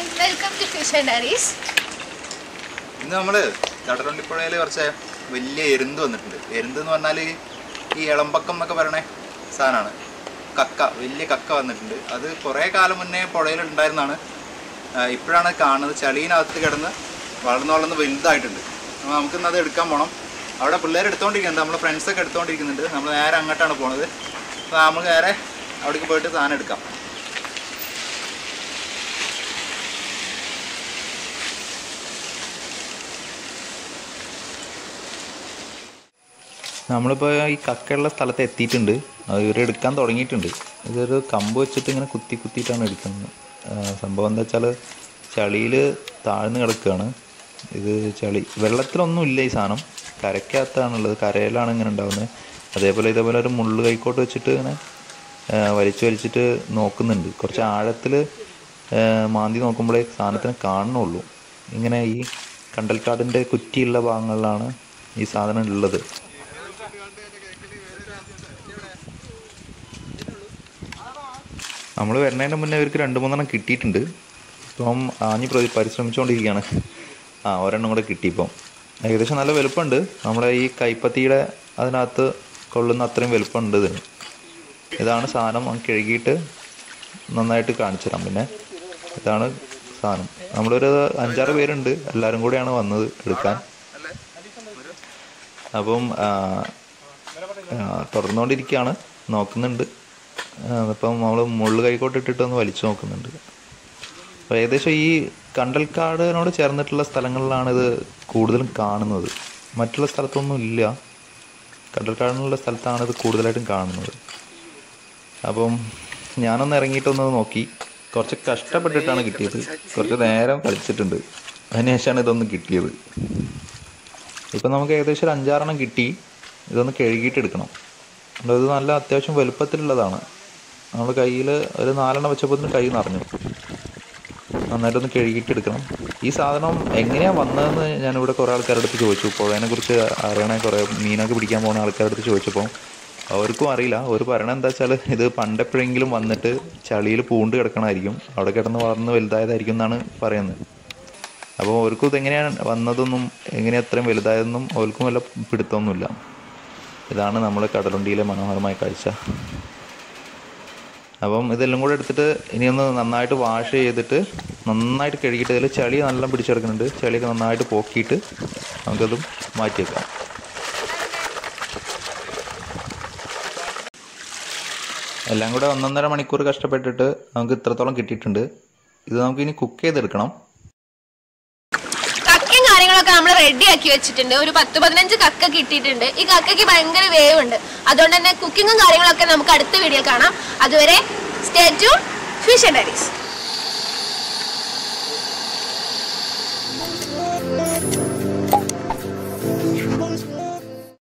welcome to fish diaries ഇന്ന് നമ്മള് കടലുണ്ടിപ്പുഴയിൽ കുറച്ച് വലിയ എരുന്ത് വന്നിട്ടുണ്ട് എരുന്ത് എന്ന് പറഞ്ഞാൽ ഈ ഇളമ്പക്കം എന്നൊക്കെ പറയണേ സാധനമാണ് കക്ക വലിയ കക്ക വന്നിട്ടുണ്ട് അത് കുറേ കാലം മുന്നേ പുഴയിൽ ഉണ്ടായിരുന്നതാണ് ഇപ്പോഴാണ് കാണുന്നത് ചളിയിനകത്ത് കിടന്ന് വളർന്ന് വളർന്ന് വലുതായിട്ടുണ്ട് അപ്പോൾ നമുക്കിന്ന് അത് എടുക്കാൻ പോകണം അവിടെ പിള്ളേർ എടുത്തുകൊണ്ടിരിക്കുന്നുണ്ട് നമ്മുടെ ഫ്രണ്ട്സൊക്കെ എടുത്തുകൊണ്ടിരിക്കുന്നുണ്ട് നമ്മൾ നേരെ അങ്ങോട്ടാണ് പോണത് അപ്പോൾ നമ്മൾ നേരെ അവിടേക്ക് പോയിട്ട് സാധനം എടുക്കാം നമ്മളിപ്പോൾ ഈ കക്കയുള്ള സ്ഥലത്ത് എത്തിയിട്ടുണ്ട് അത് ഇവർ എടുക്കാൻ തുടങ്ങിയിട്ടുണ്ട് ഇതൊരു കമ്പ് വെച്ചിട്ട് ഇങ്ങനെ കുത്തി കുത്തിയിട്ടാണ് എടുക്കുന്നത് ആ, സംഭവം എന്താ വെച്ചാൽ ചളിയിൽ താഴ്ന്ന് കിടക്കുകയാണ് ഇത് ചളി വെള്ളത്തിലൊന്നും ഇല്ല ഈ സാധനം കരയ്ക്കകത്താണുള്ളത് കരയിലാണ് ഇങ്ങനെ ഉണ്ടാകുന്നത് അതേപോലെ ഇതേപോലെ ഒരു മുള്ള് കൈക്കോട്ട് വെച്ചിട്ട് ഇങ്ങനെ ആ, വലിച്ചു വലിച്ചിട്ട് നോക്കുന്നുണ്ട് കുറച്ച് ആഴത്തിൽ മാന്തി നോക്കുമ്പോഴേ സാധനത്തിന് കാണുന്നുള്ളൂ ഇങ്ങനെ ഈ കണ്ടൽക്കാടിൻ്റെ കുറ്റിയുള്ള ഭാഗങ്ങളിലാണ് ഈ സാധനം ഉള്ളത് നമ്മൾ വരുന്നതിന് മുന്നേ ഇവർക്ക് രണ്ട് മൂന്നെണ്ണം കിട്ടിയിട്ടുണ്ട് ഇപ്പം ആഞ്ഞ് പ്രതി പരിശ്രമിച്ചുകൊണ്ടിരിക്കുകയാണ് ആ ഒരെണ്ണം കൂടെ കിട്ടി ഇപ്പം ഏകദേശം നല്ല വലുപ്പമുണ്ട് നമ്മളെ ഈ കൈപ്പത്തിയുടെ അതിനകത്ത് കൊള്ളുന്ന അത്രയും വലുപ്പമുണ്ട് ഇതിന് ഇതാണ് സാധനം അങ്ങ് കഴുകിയിട്ട് നന്നായിട്ട് കാണിച്ചു തരാം പിന്നെ ഇതാണ് സാധനം നമ്മളൊരു അഞ്ചാറ് പേരുണ്ട് എല്ലാവരും കൂടെയാണ് വന്നത് എടുക്കാൻ അപ്പം ആ, ആ, തുടർന്നുകൊണ്ടിരിക്കുകയാണ് നോക്കുന്നുണ്ട് ആ, ഇപ്പം നമ്മൾ മുള്ളു കൈക്കോട്ട് ഇട്ടിട്ട് ഒന്ന് വലിച്ചു നോക്കുന്നുണ്ട് അപ്പോൾ ഏകദേശം ഈ കണ്ടൽക്കാടിനോട് ചേർന്നിട്ടുള്ള സ്ഥലങ്ങളിലാണ് ഇത് കൂടുതലും കാണുന്നത് മറ്റുള്ള സ്ഥലത്തൊന്നും ഇല്ല കണ്ടൽക്കാടിനുള്ള സ്ഥലത്താണ് ഇത് കൂടുതലായിട്ടും കാണുന്നത് അപ്പം ഞാനൊന്ന് ഇറങ്ങിയിട്ടൊന്ന് നോക്കി കുറച്ച് കഷ്ടപ്പെട്ടിട്ടാണ് കിട്ടിയത് കുറച്ച് നേരം കളിച്ചിട്ടുണ്ട് അതിനുശേഷമാണ് ഇതൊന്ന് കിട്ടിയത് ഇപ്പം നമുക്ക് ഏകദേശം ഒരു അഞ്ചാറെണ്ണം കിട്ടി ഇതൊന്ന് കഴുകിയിട്ട് എടുക്കണം അപ്പോൾ ഇത് നല്ല അത്യാവശ്യം വലുപ്പത്തിലുള്ളതാണ് നമ്മൾ കയ്യിൽ ഒരു നാലെണ്ണം വെച്ചപ്പോൾ കൈ നിറഞ്ഞു നന്നായിട്ടൊന്ന് കഴുകിയിട്ട് എടുക്കണം ഈ സാധനം എങ്ങനെയാണ് വന്നതെന്ന് ഞാനിവിടെ കുറേ ആൾക്കാരുടെ അടുത്ത് ചോദിച്ചു പുഴേനെ കുറിച്ച് അറിയണ കുറേ മീനൊക്കെ പിടിക്കാൻ പോകുന്ന ആൾക്കാരുടെ അടുത്ത് ചോദിച്ചപ്പോൾ അവർക്കും അറിയില്ല അവർ പറയണത് എന്താ വെച്ചാൽ ഇത് പണ്ടെപ്പോഴെങ്കിലും വന്നിട്ട് ചളിയിൽ പൂണ്ട് കിടക്കണമായിരിക്കും അവിടെ കിടന്ന് വളർന്ന് വലുതായതായിരിക്കും എന്നാണ് പറയുന്നത് അപ്പോൾ അവർക്കും ഇതെങ്ങനെയാണ് വന്നതെന്നും എങ്ങനെ അത്രയും വലുതായതെന്നും അവർക്കും വല്ല പിടുത്തമൊന്നുമില്ല ഇതാണ് നമ്മൾ കടലുണ്ടിയിലെ മനോഹരമായ കാഴ്ച അപ്പം ഇതെല്ലാം കൂടെ എടുത്തിട്ട് ഇനി ഒന്ന് നന്നായിട്ട് വാഷ് ചെയ്തിട്ട് നന്നായിട്ട് കഴുകിയിട്ട് ഇതിൽ ചളി നല്ല പിടിച്ചെടുക്കുന്നുണ്ട് ചളിയൊക്കെ നന്നായിട്ട് പോക്കിയിട്ട് നമുക്കതും മാറ്റി വെക്കാം എല്ലാം കൂടെ ഒന്നൊന്നര മണിക്കൂർ കഷ്ടപ്പെട്ടിട്ട് നമുക്ക് ഇത്രത്തോളം കിട്ടിയിട്ടുണ്ട് ഇത് നമുക്ക് ഇനി കുക്ക് ചെയ്തെടുക്കണം കക്കയും കാര്യങ്ങളൊക്കെ നമ്മൾ റെഡി ആക്കി വെച്ചിട്ടുണ്ട് ഒരു പത്ത് പതിനഞ്ച് കക്ക കിട്ടിയിട്ടുണ്ട് ഈ കക്കയ്ക്ക് ഭയങ്കര വേവുണ്ട് അതുകൊണ്ട് തന്നെ കുക്കിങ്ങും കാര്യങ്ങളൊക്കെ നമുക്ക് അടുത്ത വീഡിയോ കാണാം അതുവരെ സ്റ്റേ ട്യൂൺ ഫിഷ് ഡയറീസ്